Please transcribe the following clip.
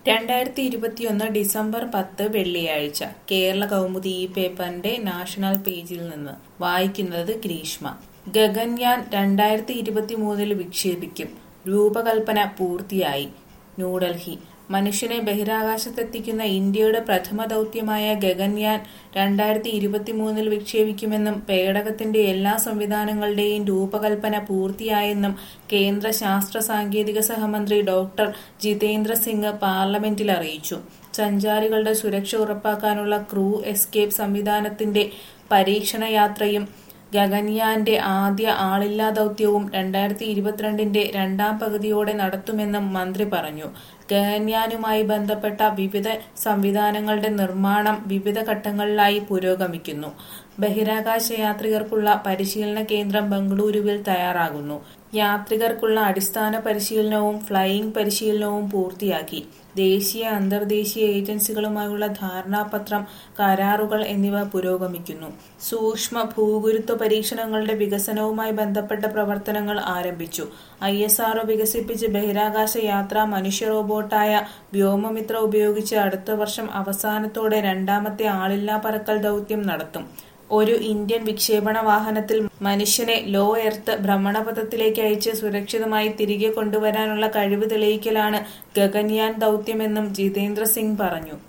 രണ്ടായിരത്തി ഇരുപത്തിയൊന്ന് ഡിസംബർ പത്ത് വെള്ളിയാഴ്ച കേരള കൗമുദി ഈ പേപ്പറിന്റെ നാഷണൽ പേജിൽ നിന്ന് വായിക്കുന്നത് ഗ്രീഷ്മ ഗഗൻയാൻ രണ്ടായിരത്തി ഇരുപത്തിമൂന്നിൽ വിക്ഷേപിക്കും രൂപകൽപ്പന പൂർത്തിയായി ന്യൂഡൽഹി മനുഷ്യനെ ബഹിരാകാശത്തെത്തിക്കുന്ന ഇന്ത്യയുടെ പ്രഥമ ദൗത്യമായ ഗഗൻയാൻ രണ്ടായിരത്തി ഇരുപത്തിമൂന്നിൽ വിക്ഷേപിക്കുമെന്നും പേടകത്തിന്റെ എല്ലാ സംവിധാനങ്ങളുടെയും രൂപകൽപ്പന പൂർത്തിയായെന്നും കേന്ദ്ര ശാസ്ത്ര സാങ്കേതിക സഹമന്ത്രി ഡോക്ടർ ജിതേന്ദ്ര സിംഗ് പാർലമെന്റിൽ അറിയിച്ചു സഞ്ചാരികളുടെ സുരക്ഷ ഉറപ്പാക്കാനുള്ള ക്രൂ എസ്കേപ്പ് സംവിധാനത്തിന്റെ പരീക്ഷണ യാത്രയും ഗഗൻയാന്റെ ആദ്യ ആളില്ലാ ദൗത്യവും രണ്ടായിരത്തി ഇരുപത്തിരണ്ടിന്റെ രണ്ടാം പകുതിയോടെ നടത്തുമെന്നും മന്ത്രി പറഞ്ഞു ഗഗൻയാനുമായി ബന്ധപ്പെട്ട വിവിധ സംവിധാനങ്ങളുടെ നിർമ്മാണം വിവിധ ഘട്ടങ്ങളിലായി പുരോഗമിക്കുന്നു ബഹിരാകാശ യാത്രികർക്കുള്ള പരിശീലന കേന്ദ്രം ബംഗളൂരുവിൽ തയ്യാറാകുന്നു യാത്രികർക്കുള്ള അടിസ്ഥാന പരിശീലനവും ഫ്ലൈയിംഗ് പരിശീലനവും പൂർത്തിയാക്കി ദേശീയ അന്തർദേശീയ ഏജൻസികളുമായുള്ള ധാരണാപത്രം കരാറുകൾ എന്നിവ പുരോഗമിക്കുന്നു സൂക്ഷ്മ ഭൂഗുരുത്വ പരീക്ഷണങ്ങളുടെ വികസനവുമായി ബന്ധപ്പെട്ട പ്രവർത്തനങ്ങൾ ആരംഭിച്ചു ഐ എസ് ആർഒ വികസിപ്പിച്ച് ബഹിരാകാശ യാത്ര മനുഷ്യ റോബോട്ടായ വ്യോമമിത്ര ഉപയോഗിച്ച് അടുത്ത വർഷം അവസാനത്തോടെ രണ്ടാമത്തെ ആളില്ലാ പറക്കൽ ദൗത്യം നടത്തും ഒരു ഇന്ത്യൻ വിക്ഷേപണ വാഹനത്തിൽ മനുഷ്യനെ ലോ എർത്ത് ഭ്രമണപഥത്തിലേക്ക് അയച്ച് സുരക്ഷിതമായി തിരികെ കൊണ്ടുവരാനുള്ള കഴിവ് തെളിയിക്കലാണ് ഗഗൻയാൻ ദൗത്യമെന്നും ജിതേന്ദ്ര സിംഗ് പറഞ്ഞു